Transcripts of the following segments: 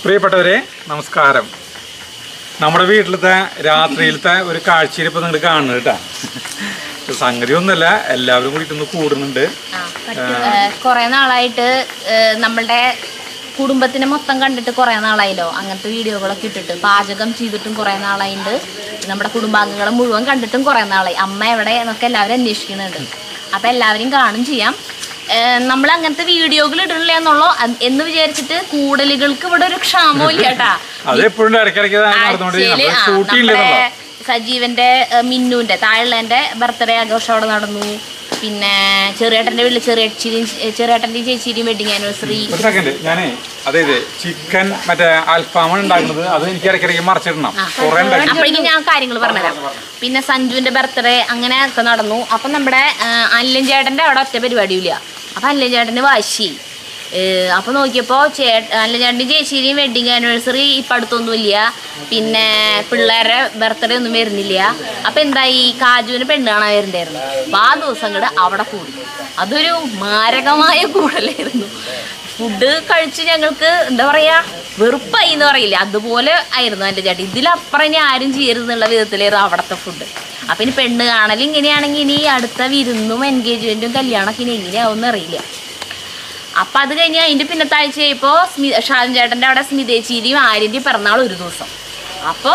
പ്രിയപ്പെട്ടവരെ നമസ്കാരം നമ്മുടെ വീട്ടിലത്തെ രാത്രിയിലത്തെ ഒരു കാഴ്ചയിൽ ഇപ്പൊ നിങ്ങൾ കാണുന്നത് കേട്ടാ സംഗതി ഒന്നുമല്ല എല്ലാവരും കൂടി ഇന്ന് കൂടുന്നുണ്ട് കുറെ നാളായിട്ട് ഏഹ്, നമ്മളുടെ കുടുംബത്തിനെ മൊത്തം കണ്ടിട്ട് കുറെ നാളായല്ലോ അങ്ങനത്തെ വീഡിയോകളൊക്കെ ഇട്ടിട്ട് പാചകം ചെയ്തിട്ടും കുറെ നാളായിട്ടുണ്ട് നമ്മുടെ കുടുംബാംഗങ്ങളെ മുഴുവൻ കണ്ടിട്ടും കുറെ നാളായി അമ്മ എവിടെ എന്നൊക്കെ എല്ലാവരും അന്വേഷിക്കുന്നുണ്ട് അപ്പൊ എല്ലാവരും കാണും ചെയ്യാം ഏഹ്, നമ്മൾ അങ്ങനത്തെ വീഡിയോകൾ ഇടണില്ല എന്നുള്ളൂ അത് എന്ന് വിചാരിച്ചിട്ട് കൂടലുകൾക്ക് ഇവിടെ ഒരു ക്ഷാമവും ഇല്ല കേട്ടാ അത് എപ്പോഴും ഇടയ്ക്കിടയ്ക്ക് നടന്നുകൊണ്ടിരിക്കുന്നത് ആഴ്ചയില്, ആ, ഷൂട്ടിംഗ് നമ്മുടെ ഇല്ലെന്നുള്ള സജീവന്റെ ഏഹ്, മിന്നുന്റെ താഴെയുള്ളതിന്റെ ബർത്ത്ഡേ ആഘോഷം അവിടെ നടന്നു പിന്നെ ചെറിയേട്ടന്റെ വീട്ടിൽ ചെറിയച്ചിരിയും ചെറിയേട്ടന്റെയും ചേച്ചിയുടെയും വെഡിങ് ആനിവേഴ്സറി ഒരു സെക്കൻഡ് ഞാനേ അതെ ഇത് ചിക്കൻ മറ്റേ അൽഫാമാണ് ഉണ്ടാക്കുന്നത് അത് എനിക്ക് ഇടയ്ക്കിടയ്ക്ക് മറിച്ചിടണം കുറെ ഉണ്ടാക്കി അപ്പോഴേക്കും ഞാൻ കാര്യങ്ങൾ പറഞ്ഞുതരാം പിന്നെ സഞ്ജുവിന്റെ ബർത്ത്ഡേ അങ്ങനെ ഒക്കെ നടന്നു അപ്പം നമ്മുടെ അല്ലൻ ചേട്ടന്റെ അവിടെ ഒറ്റ പരിപാടിയില്ല അപ്പം അല്ലൻ ചേട്ടന് വാശി ഏഹ് അപ്പൊ നോക്കിയപ്പോ ചേട്ട അല്ലൻ ചേട്ടൻ്റെ ചേച്ചിയുടെയും വെഡിങ് ആനിവേഴ്സറി ഇപ്പം അടുത്തൊന്നുമില്ല പിന്നെ പിള്ളേരുടെ ബർത്ത്ഡേ ഒന്നും വരുന്നില്ല അപ്പൊ എന്തായി കാജുവിന് പെണ്ണ് കാണാൻ വരുന്നുണ്ടായിരുന്നു അപ്പൊ ആ ദിവസം കൂടെ അവിടെ കൂടി അതൊരു മാരകമായ കൂടലായിരുന്നു ഫുഡ് കഴിച്ച് ഞങ്ങൾക്ക് എന്താ പറയാ വെറുപ്പായി എന്ന് പറയില്ല അതുപോലെ ആയിരുന്നു എൻ്റെ ചേട്ടൻ ഇതിലപ്പുറം ഇനി ആരും ചെയ്യരുത് എന്നുള്ള വിധത്തിലായിരുന്നു അവിടുത്തെ ഫുഡ് അപ്പം ഇനി പെണ്ണ് കാണൽ ഇങ്ങനെയാണെങ്കിൽ ഇനി അടുത്ത വിരുന്നും എൻഗേജ്മെൻറ്റും കല്യാണമൊക്കെ ഇനി എങ്ങനെയാവും അറിയില്ല അപ്പം അത് കഴിഞ്ഞ് അതിൻ്റെ പിന്നത്തെ ആഴ്ച ആയപ്പോൾ സ്മി ഷാജൻ ചേട്ടൻ്റെ അവിടെ സ്മിതേച്ചിയുടെയും ആര്യൻ്റെയും പിറന്നാൾ ഒരു ദിവസം അപ്പോൾ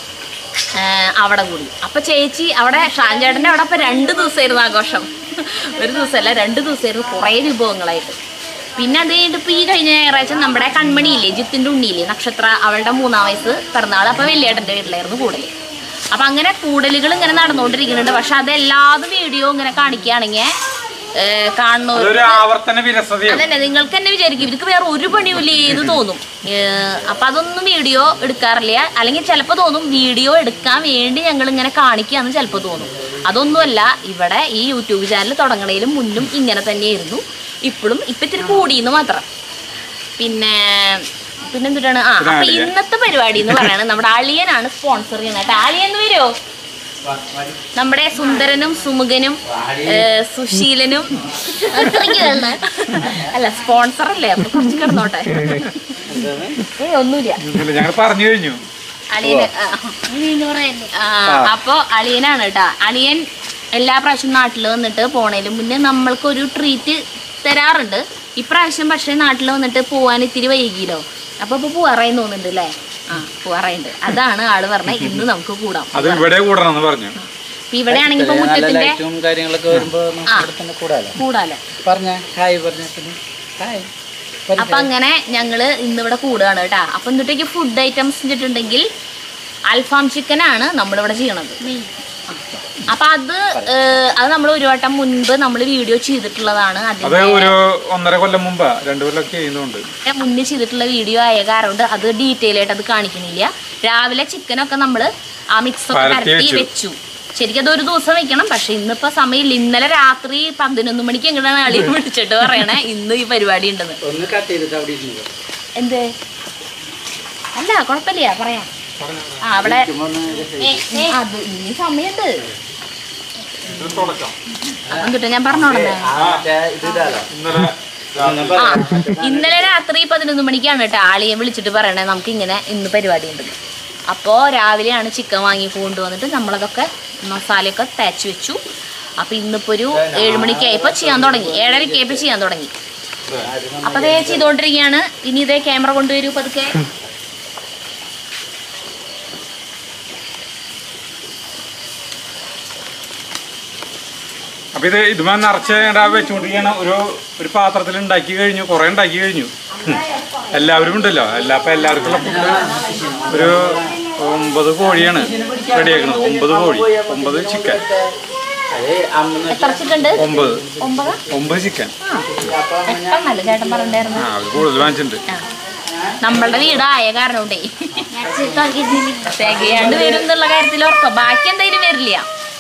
അവിടെ കൂടി അപ്പോൾ ചേച്ചി അവിടെ ഷാജൻ ചേട്ടൻ്റെ അവിടെ അപ്പോൾ രണ്ട് ദിവസമായിരുന്നു ആഘോഷം ഒരു ദിവസമല്ല രണ്ട് ദിവസമായിരുന്നു കുറേ വിഭവങ്ങളായിട്ട് പിന്നെ അത് കഴിഞ്ഞിട്ട് ഇപ്പോൾ ഈ കഴിഞ്ഞ ഞായറാഴ്ച നമ്മുടെ കൺമണിയില്ലേ ജിത്തിൻ്റെ ഉണ്ണിയില്ലേ നക്ഷത്ര അവളുടെ മൂന്നാം വയസ്സ് പിറന്നാൾ അപ്പോൾ വലിയേട്ടൻ്റെ വീട്ടിലായിരുന്നു കൂടൽ അപ്പം അങ്ങനെ കൂടലുകൾ ഇങ്ങനെ നടന്നുകൊണ്ടിരിക്കുന്നുണ്ട് പക്ഷെ അതെല്ലാതും വീഡിയോ ഇങ്ങനെ കാണിക്കുകയാണെങ്കിൽ കാണുന്നവർ അതൊരു ആവർത്തന വിരസതയാണ് അതന്നെ നിങ്ങൾക്ക് തന്നെ വിചാരിക്കും ഇവർക്ക് വേറെ ഒരു പണിയുമില്ല ഏത് തോന്നും ഏഹ് അപ്പൊ അതൊന്നും വീഡിയോ എടുക്കാറില്ല അല്ലെങ്കിൽ ചിലപ്പോൾ തോന്നും വീഡിയോ എടുക്കാൻ വേണ്ടി ഞങ്ങൾ ഇങ്ങനെ കാണിക്കുകയെന്ന് ചിലപ്പോൾ തോന്നും അതൊന്നുമല്ല ഇവിടെ ഈ യൂട്യൂബ് ചാനൽ തുടങ്ങണേലും മുന്നും ഇങ്ങനെ തന്നെയായിരുന്നു ഇപ്പോഴും ഇപ്പൊ ഇത്തിരി കൂടിയെന്ന് മാത്രം പിന്നെ പിന്നെന്തിട്ടാണ് ആ പിന്നെ അപ്പൊ അളിയൻ. ഇന്നത്തെ പരിപാടി എന്ന് പറയുന്നത് നമ്മുടെ അളിയനാണ് സ്പോൺസർ ചെയ്യുന്നത് കേട്ടോ അളിയൻ എന്ന് വരുമോ നമ്മുടെ സുന്ദരനും സുമുഖനും ഏഹ്, സുശീലനും അല്ല സ്പോൺസർ അല്ലേ അപ്പൊ കുറച്ച് കിടന്നോട്ടെ ഏ ഒന്നുമില്ല ഞങ്ങൾ പറഞ്ഞു കഴിഞ്ഞു അളിയന് ആ, അപ്പൊ അളിയനാണ് കേട്ടാ അളിയൻ എല്ലാ പ്രാവശ്യം നാട്ടിൽ വന്നിട്ട് പോണേലും മുന്നേ നമ്മൾക്കൊരു ട്രീറ്റ് തരാറുണ്ട് ഇപ്രാവശ്യം പക്ഷേ നാട്ടിൽ വന്നിട്ട് പോവാൻ ഇത്തിരി വൈകിയല്ലോ അപ്പൊ ഇപ്പൊ പോവാറായി തോന്നുന്നുണ്ട് അല്ലേ ആ പോവാറായിണ്ട് അതാണ് ആള് പറഞ്ഞത് ഇന്ന് നമുക്ക് കൂടാം അത് ഇവിടെ കൂടണം എന്ന് പറഞ്ഞു ഇപ്പൊ ഇവിടെ ആണെങ്കിൽ ഇപ്പൊ മുറ്റത്തിന്റെ ലൈറ്റും കാര്യങ്ങളൊക്കെ വരുമ്പോ നമുക്ക് ആ. ഇവിടെ തന്നെ കൂടാലോ കൂടാലോ പറഞ്ഞ ഹായ് പറഞ്ഞ പിന്നെ ഹായ് അപ്പൊ അങ്ങനെ ഞങ്ങള് ഇന്നിവിടെ കൂടുകയാണ് കേട്ടാ അപ്പൊ എന്നിട്ടേക്ക് ഫുഡ് ഐറ്റംസ് വെച്ചിട്ടുണ്ടെങ്കിൽ അൽഫാം ചിക്കൻ ആണ് നമ്മളിവിടെ ചെയ്യണത് അപ്പൊ അത് ഏഹ്, അത് നമ്മൾ ഒരു വട്ടം മുൻപ് നമ്മൾ വീഡിയോ ചെയ്തിട്ടുള്ളതാണ് അത് അതിന്റെ ഒരു ഒന്നര കൊല്ലം മുമ്പാ രണ്ടു കൊല്ലമൊക്കെ ചെയ്യുന്നുണ്ട് മുന്നേ ചെയ്തിട്ടുള്ള വീഡിയോ ആയ കാരണം കൊണ്ട് അത് ഡീറ്റെയിൽ ആയിട്ട് അത് കാണിക്കുന്നില്ല രാവിലെ ചിക്കനൊക്കെ നമ്മൾ ആ മിക്സൊക്കെ പരത്തി പരത്തി വെച്ചു. വെച്ചു ശരിക്കും അത് ഒരു ദിവസം വെക്കണം പക്ഷെ ഇന്നിപ്പോ സമയമില്ല ഇന്നലെ രാത്രി പതിനൊന്ന് മണിക്ക് എങ്ങനെയാണ് അളി വിളിച്ചിട്ട് പറയണേ ഇന്ന് ഈ പരിപാടി ഉണ്ടെന്ന് ഒന്ന് കട്ട് ചെയ്തിട്ട് അവിടെ ഇരുന്നു എന്ത് അല്ല കുഴപ്പമില്ല പറയാം ആ അവിടെ ഏ, അത് ഇനി സമയമുണ്ട് ഇത് തുടക്കം അപ്പം കിട്ടും ഞാൻ പറഞ്ഞോളന്നേ ഇതിടാലോ ഇന്നലെ ആ ഇന്നലെ രാത്രി പതിനൊന്ന് മണിക്കാണ് കേട്ടോ ആളിയെ വിളിച്ചിട്ട് പറയണേ നമുക്ക് ഇങ്ങനെ ഇന്ന് പരിപാടി ഉണ്ട് അപ്പോൾ രാവിലെയാണ് ചിക്കൻ വാങ്ങി കൊണ്ടുവന്നിട്ട് നമ്മളതൊക്കെ മസാലയൊക്കെ തേച്ച് വെച്ചു അപ്പോൾ ഇന്നിപ്പോൾ ഒരു ഏഴ് മണിക്കായപ്പോൾ ചെയ്യാൻ തുടങ്ങി ഏഴരക്കായപ്പോൾ ചെയ്യാൻ തുടങ്ങി അപ്പോൾ അതേ ചെയ്തുകൊണ്ടിരിക്കുകയാണ് ഇനി ഇതേ ക്യാമറ കൊണ്ടുവരൂ പതുക്കെ അപ്പൊ ഇത് ഇതുമാ നിറച്ച് വെച്ചുകൊണ്ടിരിക്കുകയാണ് ഒരു ഒരു പാത്രത്തിൽ ഉണ്ടാക്കി കഴിഞ്ഞു കുറെ ഉണ്ടാക്കി കഴിഞ്ഞു ഉം. എല്ലാവരും ഉണ്ടല്ലോ എല്ലാ അപ്പൊ എല്ലാവർക്കുള്ള ഫുഡ് ഒരു ഒമ്പത് കോഴിയാണ് റെഡിയാക്കുന്നത് ഒമ്പത് കോഴി ഒമ്പത് ചിക്കൻ അതെ അമ്മ എത്ര ചിക്കുണ്ട് ഒമ്പത് ഒമ്പത് ഒമ്പത് ചിക്കൻ എട്ടെണ്ണല്ലേ ചേട്ടൻ പറഞ്ഞിട്ടായിരുന്നു ആ അത് കൂടുതൽ വാങ്ങിച്ചിട്ടുണ്ട് ആ. നമ്മളുടെ വീടായ കാരണം കൊണ്ടേ തികയാണ്ട് വരും എന്നുള്ള കാര്യത്തിൽ ഉറപ്പാ ബാക്കി എന്തായാലും വരില്ല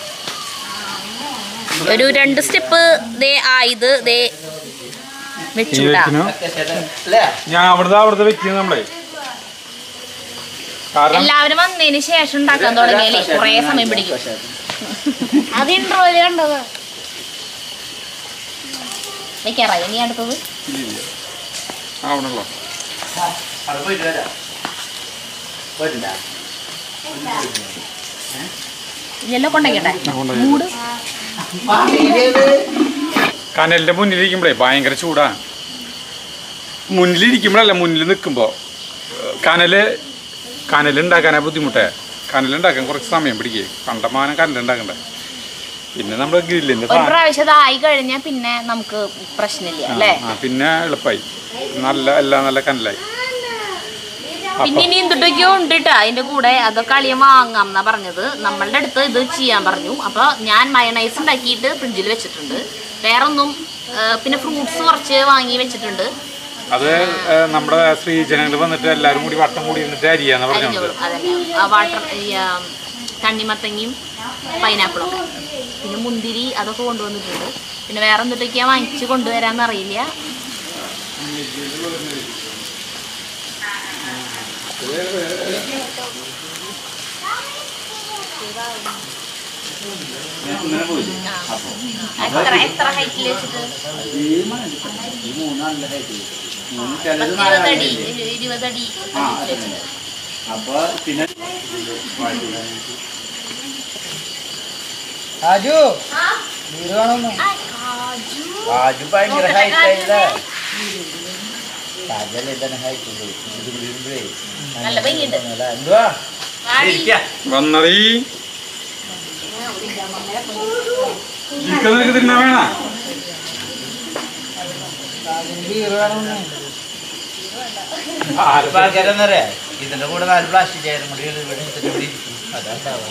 ഒരു രണ്ട് സ്റ്റെപ്പ് ദേ ആയത് ദേ ഈ വെച്ചുട്ടാ വെക്കുന്നു അല്ലേ ഞാൻ അവിടുത്തെ അവിടുത്തെ വെക്കുന്നത് നമ്മളെ കാരണം എല്ലാവരും വന്നതിന് ശേഷം ഉണ്ടാക്കാൻ തുടങ്ങിയാലേ കുറേ സമയം പിടിക്കും അത് ഇൻട്രോയില് കണ്ടത് വെക്കാറായി ഇനി അടുത്തത് ആവണല്ലോ അവിടെ പോയിട്ട് വരാം പോയിട്ടുണ്ടാ ഇതെല്ലാം കൊണ്ടേക്കട്ടെ മൂട് കനലിന്റെ മുന്നിലിരിക്കുമ്പോഴേ ഭയങ്കര ചൂടാണ് മുന്നിലിരിക്കുമ്പോഴല്ല മുന്നിൽ നിൽക്കുമ്പോൾ കനല് കനലുണ്ടാക്കാനാ ബുദ്ധിമുട്ടേ കനലുണ്ടാക്കാൻ കുറച്ച് സമയം പിടിക്കേ കണ്ടമാനം കനലുണ്ടാക്കണ്ടേ പിന്നെ നമ്മുടെ ഗ്രില്ലിന്റെ ഒരു പ്രാവശ്യം അതായി കഴിഞ്ഞാൽ പിന്നെ നമുക്ക് പ്രശ്നമില്ല അല്ലേ ആ പിന്നെ എളുപ്പമായി നല്ല എല്ലാം നല്ല കനലായി പിന്നെ ഇനി എന്തുട്ടൊക്കെയോ ഉണ്ട് കേട്ടോ അതിന്റെ കൂടെ അതൊക്കെ അളിയൻ വാങ്ങാം എന്നാ പറഞ്ഞത് നമ്മളുടെ അടുത്ത് ഇത് ചെയ്യാൻ പറഞ്ഞു അപ്പൊ ഞാൻ മയണൈസ് ഉണ്ടാക്കിയിട്ട് ഫ്രിഡ്ജിൽ വെച്ചിട്ടുണ്ട് വേറൊന്നും ആ, പിന്നെ ഫ്രൂട്ട്സ് കുറച്ച് വാങ്ങി വെച്ചിട്ടുണ്ട് അത് ഏഹ്, നമ്മുടെ ശ്രീജനങ്ങൾ വന്നിട്ട് എല്ലാവരും കൂടി വട്ടം കൂടി ഇരുന്നിട്ട് അരിയാന്ന് പറഞ്ഞത് അരിഞ്ഞോളൂ അതന്നെ ആ വാട്ടർ ഈ ആ, തണ്ണിമത്തങ്ങയും പൈനാപ്പിളും ഒക്കെ പിന്നെ മുന്തിരി അതൊക്കെ കൊണ്ടുവന്നിട്ടുണ്ട് പിന്നെ വേറെ എന്തിട്ടൊക്കെയാ വാങ്ങിച്ച് കൊണ്ടുവരാന്ന് അറിയില്ല എത്ര എത്ര ഹൈറ്റിൽ വെച്ചിട്ട് ഈ മൂന്നാളിന്റെ ഹൈറ്റ് മൂന്ന് ചിലത് ഇരുപതടി നാലടി ഇരുപതടി ആ, വെച്ചിട്ട് അപ്പൊ പിന്നെ രാജു വീട് വേണമെന്ന് രാജു ഭയങ്കര ഹൈറ്റ് ആയില്ലേ രാജല്ലേ തന്നെ ഹൈറ്റ് ഉണ്ട് ഇത് വിടുമ്പോഴേ നല്ല ഭംഗിയുണ്ട് എന്തുവാ വാടി. വന്നതീ നിനക്ക് തിന്നാ വേണ രാജുവിന് വീട് വേണമെന്ന് ആർക്കും ആൾക്കാരെന്നറിയാ ഇതിന്റെ കൂടെ നാല് പ്ലാസ്റ്റിക് ആയാലും കൂടി ഇവിടെ എടുത്തിട്ട് ഇവിടെ ഇരിക്കും അതാണ്ടാവാ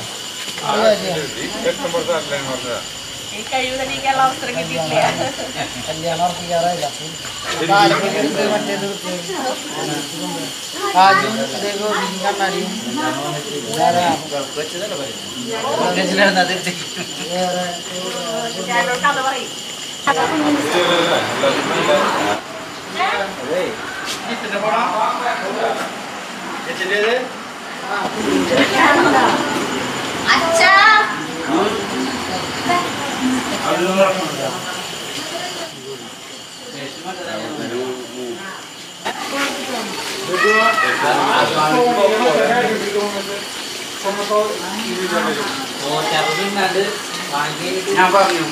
ഈ കഴിവ് തെളിയിക്കാനുള്ള അവസരം കിട്ടിയിട്ടില്ല കല്യാണം ഉറപ്പിക്കാറായില്ല കാലൊക്കെ എടുത്ത് മറ്റേത് രാജുവും ഇതേ ഗോപിക്കും കണ്ണാടിയും ഇതാരാ? വെച്ചതല്ല പറയുന്നത് അത് എടുത്തിട്ട് വേറെ ഞാനോട് കഥ പറയും അതെ ഇതിന്റെ പോണോ എച്ചിന്റെ അച്ഛാ ഞാൻ പറഞ്ഞു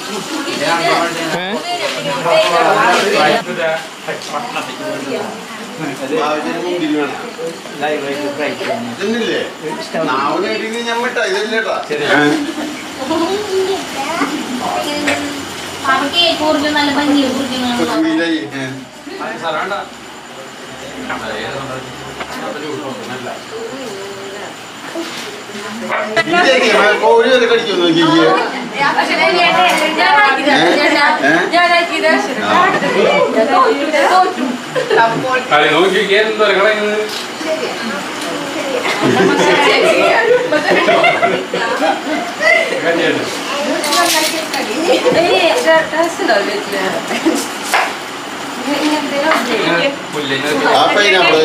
ഇതന്നില്ലേ നാവിന് ഇടുങ്ങി ഞാൻ വിട്ടാ ഇതല്ലേട്ടാ അവർക്ക് കുറിച്ച് നല്ല ഭംഗി കുറിച്ച് വീടായി കോഴി വരെ കടിക്കും നോക്കിയേ നോക്കി എന്തോ കളയുന്നത് ആ പൈനാപ്പിള്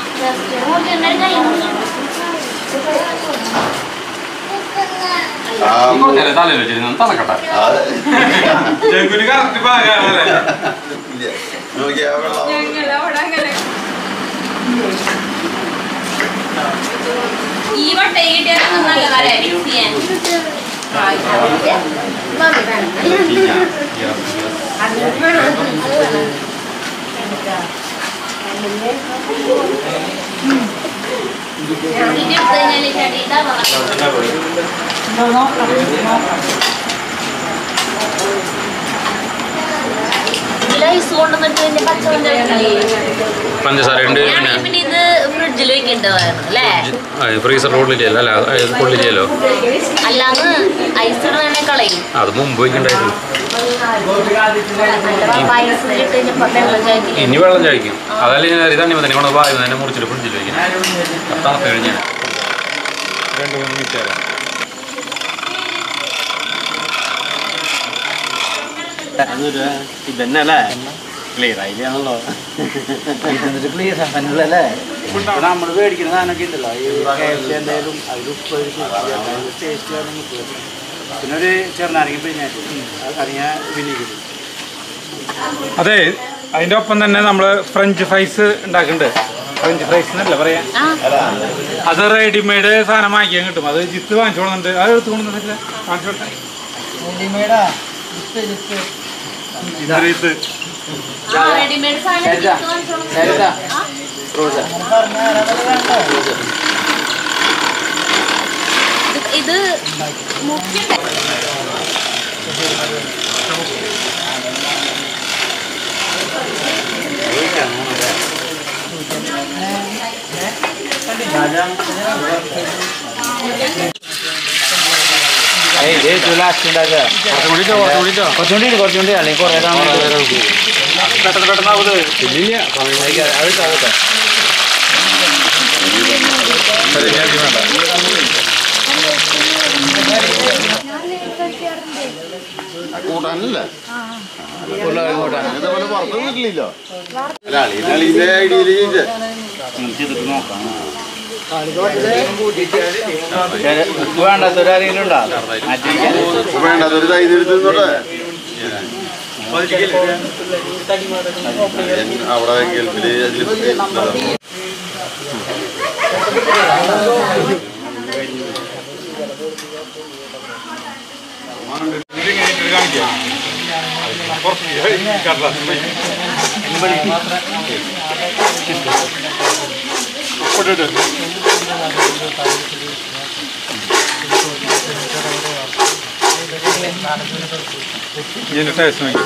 ആ തലയിൽ വെച്ചിരുന്നു തലക്കട്ടെ അത് ജഗുന് കറക്റ്റ് ഭാഗമാണല്ലേ ഇല്ല നോക്കിയാ വെള്ളം ഈ വട്ട കിട്ടിയാൽ നല്ലതല്ലേ മിക്സ് ചെയ്യാൻ ഇത് എടുത്ത് കഴിഞ്ഞാൽ ചടിയിട്ടാ ഇതിൽ ഐസ് കൊണ്ടുവന്നിട്ട് കഴിഞ്ഞാൽ പച്ചവെള്ളം കഴിക്കില്ലേ പഞ്ചസാര ഉണ്ട് ഞാൻ പിന്നെ പിന്നെ ഇത് ഫ്രിഡ്ജിൽ വെക്കണ്ടായിരുന്നു അല്ലേ ഫ്രീസറിൽ ഉള്ളിലല്ലോ അല്ല അത് കൊള്ളില്ലല്ലോ അല്ലാന്ന് ഐസ് ഇടുന്നതന്നെ കളയും അത് മുമ്പ് വയ്ക്കണ്ടായിരുന്നു അപ്പൊ ഐസ് ഇട്ട് കഴിഞ്ഞപ്പോ വെള്ളം കഴിക്കില്ലേ ഇനി വെള്ളം ചോദിക്കും അതല്ല ഞാൻ ഇതാണ് തന്നെ കൊണ്ട് വായു തന്നെ മുറിച്ചിട്ട് ഫ്രിഡ്ജിൽ വയ്ക്കണം തണുപ്പ് കഴിഞ്ഞാൽ രണ്ട് മൂന്ന് മിനിറ്റ് തരാം ഇതന്നല്ലേ ക്ലിയർ ആയില്ലാണല്ലോ ഇതിന്റെ ക്ലിയർ ആവാനുള്ളല്ലേ നമ്മൾ മേടിക്കുന്ന സാധനമൊക്കെ ഉണ്ടല്ലോ ഈ കേൾച്ച എന്തായാലും അതിൽ ഉപ്പ് ടേസ്റ്റ് വേണം പിന്നെ ഒരു ചെറുനാരങ്ങ പിഴിഞ്ഞായിട്ട് അറിയാൻ വിനിഗിരി അതെ അതിന്റെ ഒപ്പം തന്നെ നമ്മൾ ഫ്രഞ്ച് ഫ്രൈസ് ഉണ്ടാക്കുന്നുണ്ട് ഫ്രഞ്ച് ഫ്രൈസ് എന്നല്ല പറയാ ആ അത് റെഡിമെയ്ഡ് സാധനം വാങ്ങിക്കാൻ കിട്ടും അത് ജിത്ത് വാങ്ങിച്ചു കൊടുക്കുന്നുണ്ട് അത് എടുത്തു കൊണ്ടുവന്നിട്ടില്ല കാണിച്ചു കൊടുത്തേ റെഡിമേഡാ ലിസ്റ്റ് ലിസ്റ്റ് ഇതൊരു ഇത് ആ റെഡിമെയ്ഡ് സാധനം ശരിതാ. ജിത്ത് വാങ്ങിച്ചോണ്ട് ശരിതാ. ആ? ഫ്രോസൺ അങ്ങനെ പറഞ്ഞാൽ അതത് വേണ്ട ഇത് ഇത് മുക്കിണ്ട് ഏറ്റവും ലാസ്റ്റ് ഉണ്ടാക്കുക കുറച്ചുകൂടി ഇട്ടോ, കുറച്ചുകൂടി ഇട്ടോ. കുറച്ചുകൂടി ഇട്, കുറച്ചുകൂടി അല്ലെങ്കിൽ കുറേ സമയം പെട്ടെന്ന് പെട്ടെന്ന് ആവുന്നത് ഇല്ലില്ല സമയം അത് ഇട്ടോ. ശരി, ഇനി അധികം വേണ്ട കൂട്ടാനല്ലേ ഉരുള ഇങ്ങോട്ടാണ് ഇതേപോലെ പുറത്ത് വീട്ടിലില്ലോ അല്ല അളീനെ അളീന്റെ ഐഡിയയിൽ ചെയ്തേ ഉപ്പ് വേണ്ടാത്തൊരാരെങ്കിലും ഉണ്ടോ മാറ്റിരിക്കാൻ വേണ്ടതൊരു തൈ എടുത്തോട്ടെ അവിടെ ഗൾഫില് അതില് കാണിക്കാം കുറച്ച് കടലാസ് ഉപ്പിട്ടിട്ട് ഇതിന്റെ ടേസ്റ്റ് നോക്കി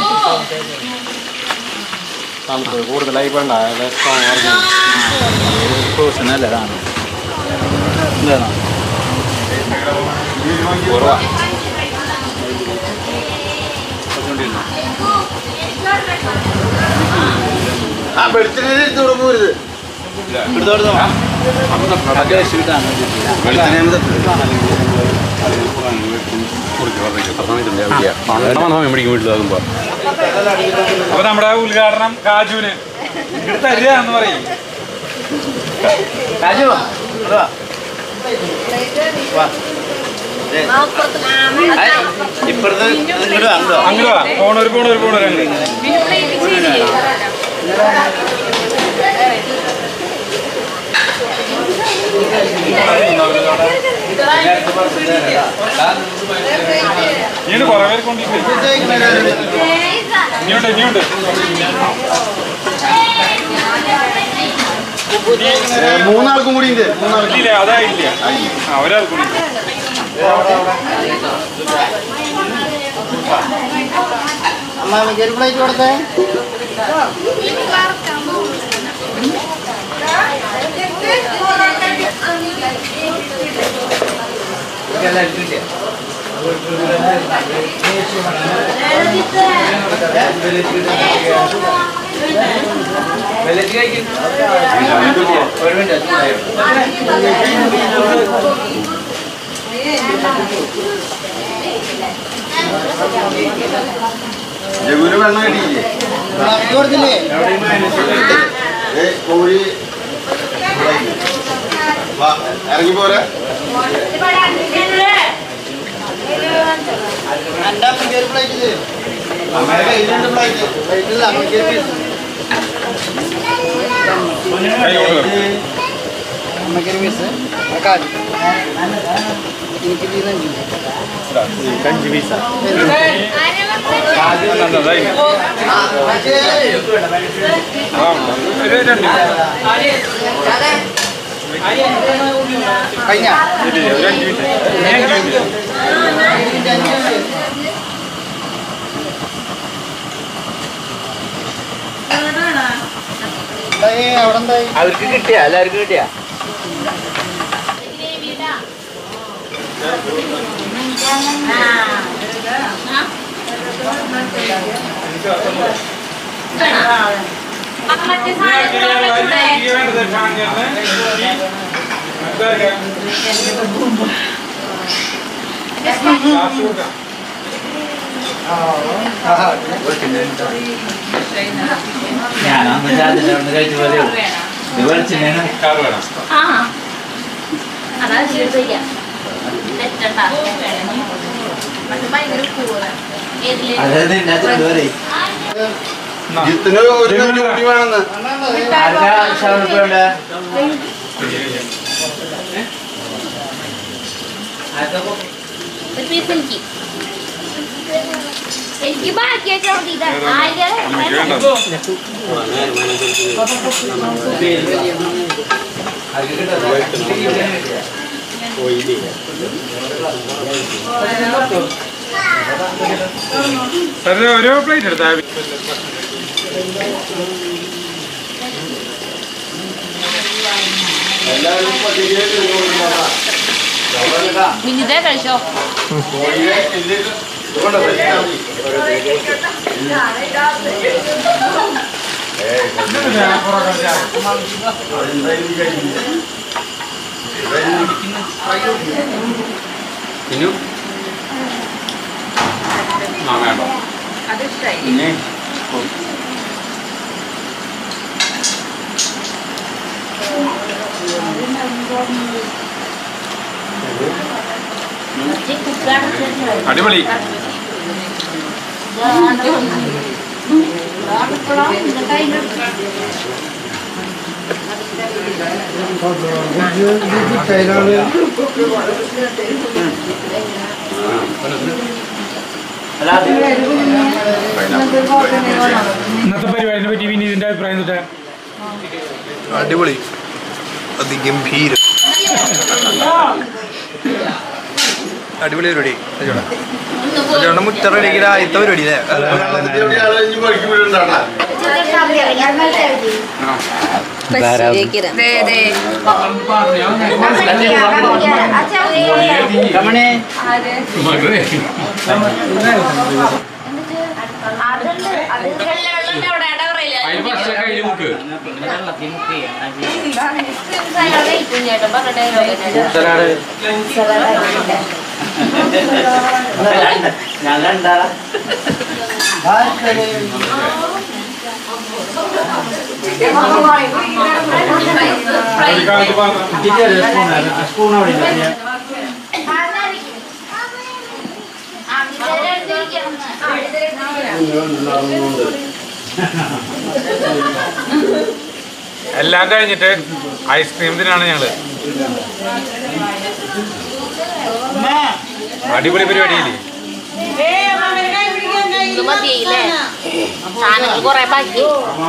കൂടുതലായി വേണ്ട ഫ്രോസൺ അല്ലേ ഇതാണ് എന്താണോ ആ വെളിച്ചെണ്ണ എടുത്തോടെ പോരുത് എടുത്തോ എടുത്തോ അതൊക്കെ വെച്ചിട്ടാണ് സമയം പിടിക്കും വീട്ടിലാകുമ്പോ അപ്പൊ നമ്മുടെ ഉദ്ഘാടനം കാജുവിന് ഇങ്ങോട്ട് തരിക എന്ന് പറയും രാജു ഇങ്ങോട്ട് വാ. വാ. ദേ. ഐ, ഇപ്പുറത്ത് ഇങ്ങോട്ട് വാ, ഇങ്ങോട്ട് വാ. അങ്ങോട്ട് വാ പോണൊരു പോണൊരു പോണൊരു അങ്ങ് ഇനിയുണ്ട് കുറെ പേര് കൊണ്ടിട്ട് ഇനിയുണ്ട് ഇനിയുണ്ട് ഏ, മൂന്നാൾക്കും കൂടി ഉണ്ട് മൂന്നാൾക്കും ഇല്ല അതായില്ല ആ ഒരാൾ കൂടി അമ്മാമിക്ക് ഒരു പ്ലേറ്റ് കൊടുത്തേ ഒരു മിനിറ്റ് ജഗുവിന് വെള്ളം കിട്ടിയില്ലേ അമ്മാമിക്ക് കൊടുത്തില്ലേ ഏ, കോഴി വാ, ഇറങ്ങി പോരെ എൻ്റെ അമ്മയ്ക്ക് ഒരു പ്ലേറ്റ് തരും അമ്മയുടെ കയ്യിലുണ്ട് പ്ലേറ്റ് പ്ലേറ്റില്ല അമ്മയ്ക്ക് ഒരു പീസ് കൈ കൊണ്ട് അമ്മയ്ക്ക് ഒരു പീസ് കാജു എനിക്ക് പീസ് അഞ്ച് പീസ അതായി ആ ഒരു രണ്ട് കഴിഞ്ഞ ഇല്ല, ഒരു അഞ്ച് മിനിറ്റ് ഇനി അഞ്ച് മിനിറ്റ് എന്തായി അവിടെ എന്തായി അവർക്ക് കിട്ടിയ എല്ലാവർക്കും കിട്ടിയ മറ്റേ സാധനം ഈ വേണ്ടത് ഷാങ്കറിന് ഗ്ലാസ് കൊടുക്കാം ഞാനന്ന് ചാതിന്റെ അവിടെ കഴിച്ച പോലെ ഇത് വെളിച്ചെണ്ണ കാറ് വേണം ആ അതാ ചോദിക്കാം തെറ്റണ്ട പക്ഷെ ഭയങ്കര കൂറ ഏതില് അതായത് ഇതിന്റെ അകത്ത് പോലെ എന്നാ. ജിത്തിന് ഒരു മിനിറ്റ് കൂടി വേണമെന്ന് ആർക്കാ ഷവർപ്പ് വേണ്ട ഒരു പീസ് എനിക്ക് എനിക്ക് ബാക്കി വെച്ചാൽ മതി ഇത് ആയിരം അമ്മയ്ക്ക് വേണ്ട സാറേ ഒരു പ്ലേറ്റ് എടുത്താ എല്ലാവരും പട്ടികയിൽ കൊണ്ടുപോകാം. മിനിതേ കഴിച്ചോ കോഴിയെ എല്ല് ഇതുകൊണ്ട് വെച്ചാൽ മതി. ഏയ്, അതെന്തായാലും കഴിക്കില്ല. ഇനു ആ വേണ്ട പിന്നെ അടിപൊളി അല്ല അത് ഇന്നത്തെ പരിപാടിനെ പറ്റി പിന്നെ ഇതിന്റെ അഭിപ്രായം എന്താ അടിപൊളി അതിഗംഭീരം അടിപൊളി പരിപാടി ചേട്ടൻ മുറ്റ റെഡിയാക്കിയ ആദ്യത്തെ പരിപാടി അല്ലേ വെള്ളത്തിന്റെ ഇവിടെ ആളെ ഇനി വഴിക്ക് വിടണ്ടാട്ടാ. കമണേ അതിന് പക്ഷേ കയ്യിൽ മുക്ക് ഉത്തരാട് ഞാൻ കണ്ടാ സ്പൂൺ അവിടെ ഇല്ല. എല്ലാം കഴിഞ്ഞിട്ട് ഐസ്ക്രീം തിനാണ് ഞങ്ങള് അടിപൊളി പരിപാടിയില്ലേ ഇത് മതിയില്ലേ സാധനങ്ങൾ കൊറേ ബാക്കി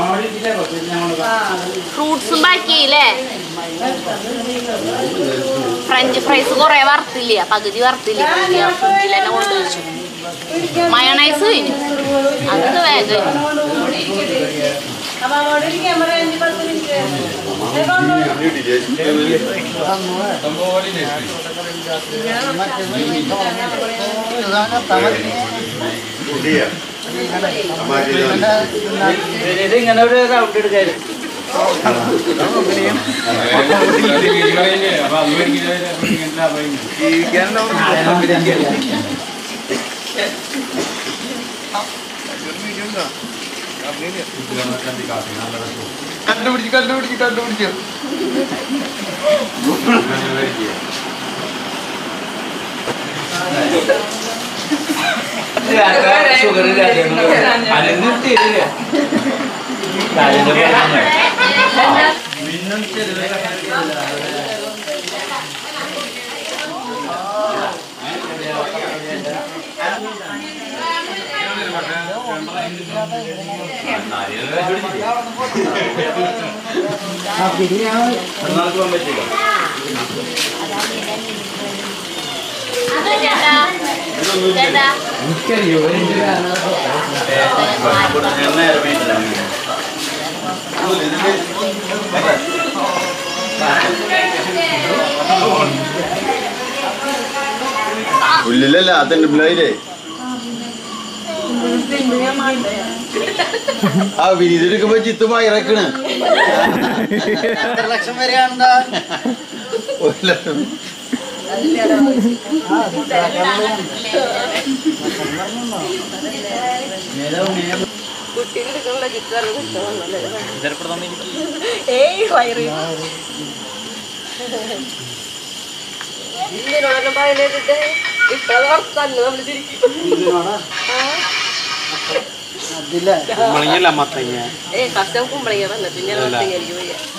ഫ്രൂട്ട്സും ബാക്കിയില്ലേ ഫ്രഞ്ച് ഫ്രൈസ് കൊറേ വറുത്തില്ല പകുതി വറുത്തില്ല ഫ്രിഡ്ജിൽ തന്നെ കൊണ്ടുവച്ചു മയണൈസ് കഴിഞ്ഞു അത് വേഗം കുടിയാ. അമ്മാതിരി ഇത് ഇങ്ങനെ ഒരു റൗണ്ട് എടുക്കാറ് അപ്പൊ അത് മേടിക്കില്ല കണ്ടുപിടിച്ച് കണ്ടുപിടിച്ച് കണ്ടുപിടിച്ച് ഷുഗർ അതിന് നിർത്തിയില്ല ചേട്ടാ ചേട്ടാ ഉള്ളിലല്ല അതിന്റെ ഉള്ളിലേ ആ വിനീതെടുക്കുമ്പോ ചിത്ത് വയറക്കണ് എത്ര ലക്ഷം വരെയാണെന്താ ഒരു ലക്ഷം അതില്ല കുമ്പളങ്ങല്ല മത്തങ്ങ ഏ കഷ്ടം കുമ്പളങ്ങ പിന്നെ മത്തങ്ങ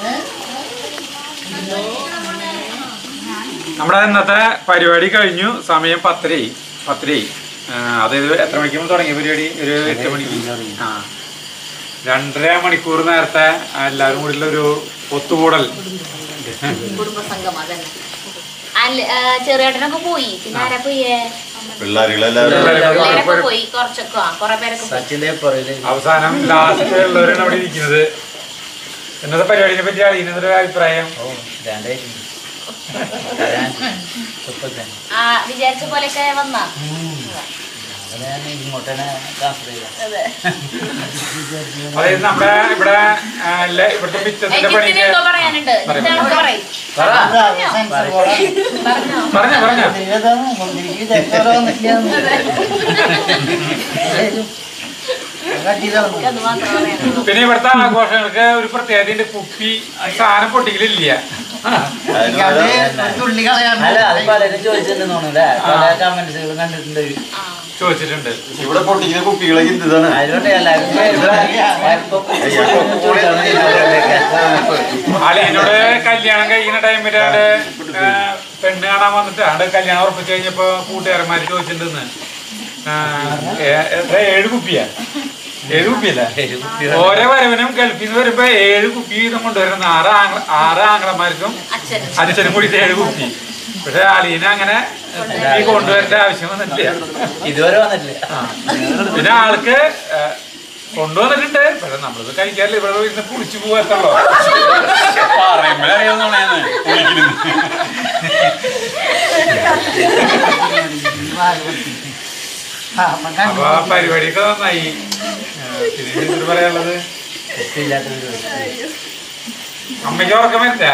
നമ്മുടെ ഇന്നത്തെ പരിപാടി കഴിഞ്ഞു സമയം പത്തരയായി പത്തരയായി ആ, അതായത് എത്ര മണിക്ക് നമ്മൾ തുടങ്ങിയ പരിപാടി ഒരു എട്ട് മണിക്ക് ആ രണ്ടര മണിക്കൂർ നേരത്തെ എല്ലാവരും കൂടിയുള്ള ഒരു ഒത്തുകൂടൽ കുടുംബസംഗമം അതന്നെ അല്ല ചെറിയേട്ടനൊക്കെ പോയി പിന്നെ ആരാ പോയേ പിള്ളേരുകളെല്ലാവരും പിള്ളേരൊക്കെ പോയി കുറച്ചൊക്കെ ആ കൊറേ പേരൊക്കെ പോയി സച്ചിന്റെ പുറകില് അവസാനം ലാസ്റ്റ് ഉള്ളവരാണ് അവിടെ ഇരിക്കുന്നത് ഇന്നത്തെ പരിപാടിനെ പറ്റി അറിയുന്നതൊരു അഭിപ്രായം ഓ രണ്ടായിരുന്നു സൂപ്പർ ആ വിചാരിച്ച പോലെയൊക്കെ വന്നാ അങ്ങനെ ഞാൻ ഇങ്ങോട്ട് തന്നെ ട്രാൻസ്ഫർ ചെയ്ത അതെ അതായത് നമ്മുടെ ഇവിടെ ആ, ഇല്ല, ഇവിടുത്തെ മിച്ചത്തിന്റെ ജിത്തിന് പണിക്ക് എന്തോ പറയാനുണ്ട് ജിത്താണൊക്കെ പറയും പറഞ്ഞോ പറഞ്ഞോ പറഞ്ഞോ അത് മാത്രം പറയാനുള്ളൂ പിന്നെ ഇവിടുത്തെ ആഘോഷങ്ങൾക്ക് ഒരു പ്രത്യേകതയുണ്ട് കുപ്പി സാധനം പൊട്ടിക്കലില്ല അല്ല അത് പലരും ചോദിച്ചിട്ടുണ്ടെന്ന് തോന്നുന്നു പല കമന്റ്സുകളും കണ്ടിട്ടുണ്ട് ആ ചോദിച്ചിട്ടുണ്ട് ഇവിടെ പൊട്ടിക്കുന്ന കുപ്പികളൊക്കെ ഇതാണ് അതിലോട്ട് എല്ലാവരും അല്ല എന്നോട് കല്യാണം കഴിക്കുന്ന ടൈമിലാണ് പെണ്ണ് കാണാൻ വന്നിട്ട് അവിടെ കല്യാണം ഉറപ്പിച്ചു കഴിഞ്ഞപ്പോ കൂട്ടുകാരന്മാര് ചോദിച്ചിട്ടുണ്ടെന്ന് ആ, ഏ- എത്ര ഏഴ് കുപ്പിയാ ഏഴ് കുപ്പിയല്ല ഓരോ വരവനും ഗൾഫിൽ നിന്ന് വരുമ്പോ ഏഴ് കുപ്പി വീതം കൊണ്ടുവരുന്ന ആറ് ആംഗ്ല ആറ് ആംഗ്ലന്മാർക്കും അച്ഛനും അച്ഛനും കൂടി ഏഴ് കുപ്പി പക്ഷെ അലീന അങ്ങനെ കുപ്പി കൊണ്ടുവരേണ്ട ആവശ്യം വന്നിട്ടില്ല ഇതുവരെ വന്നിട്ടില്ല പിന്നെ ആൾക്ക് ഏ, കൊണ്ടുവന്നിട്ടുണ്ട് പക്ഷെ നമ്മളിത് കഴിക്കാറില്ല ഇവിടെ ഇരുന്ന് കുളിച്ചു പോകത്തുള്ളൂ പറയുമ്പോഴറിയാവുന്നതാണ് അപ്പൊ ആ പരിപാടിയൊക്കെ നന്നായി ഏ, പിന്നെ എന്തിനു പറയാനുള്ളത് ഇല്ലാത്തൊരു അമ്മയ്ക്ക് ഉറക്കം വരില്ല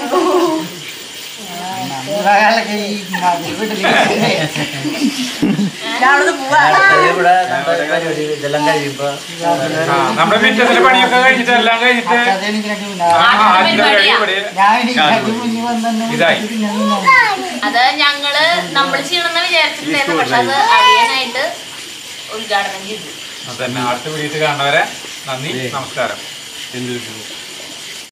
അടുത്തത് ഇവിടെ നമ്മുടെ പരിപാടി ഇതെല്ലാം കഴിയുമ്പോ ആ, നമ്മുടെ മിറ്റത്തിലെ പണിയൊക്കെ കഴിഞ്ഞിട്ട് എല്ലാം കഴിഞ്ഞിട്ട് ആ, ആദ്യത്തെ പരിപാടി ഇതായി അത് ഞങ്ങള് നമ്മൾ ചെയ്യണമെന്ന് വിചാരിച്ചിട്ടുണ്ടായിരുന്നു പക്ഷെ അത് അറിയാനായിട്ട് ഉദ്ഘാടനം ചെയ്തു അതന്നെ അടുത്ത വീട്ടിൽ കാണുന്നവരെ നന്ദി നമസ്കാരം